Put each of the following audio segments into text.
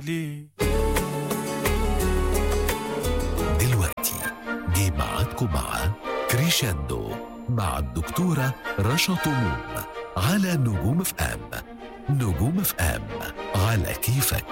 ليه دلوقتي جه ميعادكم مع كريشاندو مع الدكتورة رشا طموم على نجوم اف ام نجوم اف ام على كيفك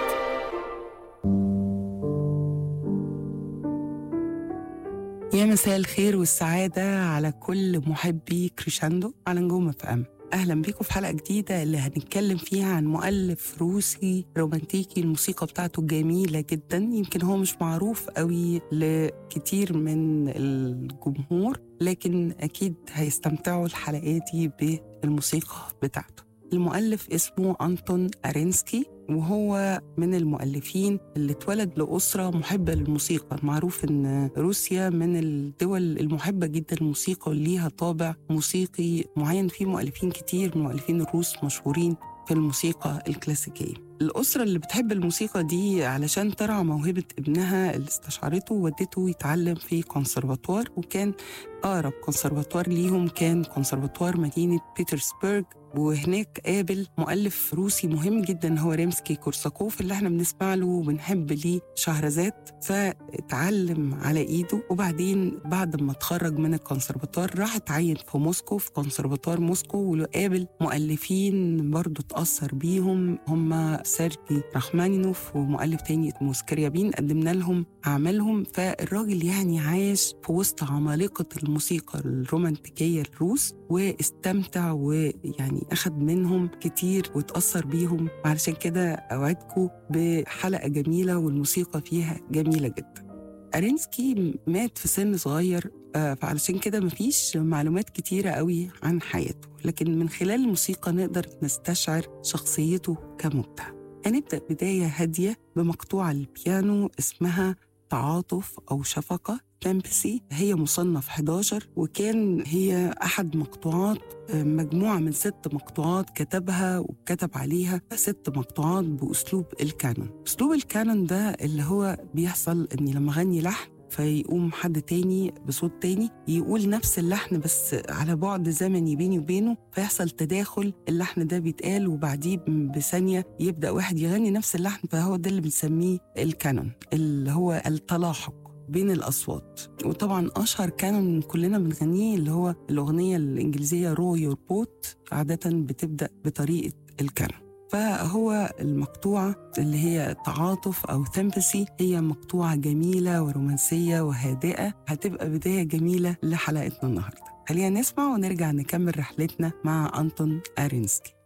يا مساء الخير والسعادة على كل محبي كريشاندو على نجوم اف ام اهلا بيكم في حلقة جديدة اللي هنتكلم فيها عن مؤلف روسي رومانتيكي الموسيقى بتاعته جميلة جدا يمكن هو مش معروف قوي لكتير من الجمهور لكن اكيد هيستمتعوا الحلقة دي بالموسيقى بتاعته المؤلف اسمه أنتون أرينسكي وهو من المؤلفين اللي اتولد لأسرة محبة للموسيقى معروف إن روسيا من الدول المحبة جدا للموسيقى وليها طابع موسيقي معين في مؤلفين كتير من مؤلفين الروس مشهورين في الموسيقى الكلاسيكية الأسرة اللي بتحب الموسيقى دي علشان ترعى موهبة ابنها اللي استشعرته ودته يتعلم في كونسرفاتوار وكان أقرب كونسرفاتوار ليهم كان كونسرفاتوار مدينة بيترسبرغ وهناك قابل مؤلف روسي مهم جدا هو ريمسكي كورساكوف اللي احنا بنسمع له وبنحب ليه شهرزاد فاتعلم على ايده وبعدين بعد ما اتخرج من الكونسرفاتوار راح اتعين في موسكو في كونسرفاتوار موسكو وقابل مؤلفين برضه اتأثر بيهم هم سيرجي رحمانينوف ومؤلف تاني اسمه سكريابين قدمنا لهم أعمالهم فالراجل يعني عاش في وسط عمالقة الموسيقى الرومانتيكية الروس واستمتع ويعني أخد منهم كتير واتأثر بيهم وعلشان كده أوعدكم بحلقة جميلة والموسيقى فيها جميلة جدا أرينسكي مات في سن صغير آه، فعلشان كده مفيش معلومات كتيرة قوي عن حياته لكن من خلال الموسيقى نقدر نستشعر شخصيته كمبدع هنبدأ بداية هادية بمقطوعة البيانو اسمها تعاطف أو شفقة تمبسي هي مصنف 11 وكان هي أحد مقطوعات آه، مجموعة من ست مقطوعات كتبها وكتب عليها ست مقطوعات بأسلوب الكانون أسلوب الكانون ده اللي هو بيحصل إني لما أغني لحن فيقوم حد تاني بصوت تاني يقول نفس اللحن بس على بعد زمني بيني وبينه فيحصل تداخل اللحن ده بيتقال وبعديه بثانية يبدأ واحد يغني نفس اللحن فهو ده اللي بنسميه الكانون اللي هو التلاحق بين الأصوات وطبعا أشهر كانون كلنا بنغنيه اللي هو الأغنية الإنجليزية رو يور بوت عادة بتبدأ بطريقة الكانون فهو المقطوعة اللي هي تعاطف أو ثمبسي هي مقطوعة جميلة ورومانسية وهادئة هتبقى بداية جميلة لحلقتنا النهاردة خلينا نسمع ونرجع نكمل رحلتنا مع أنتون أرينسكي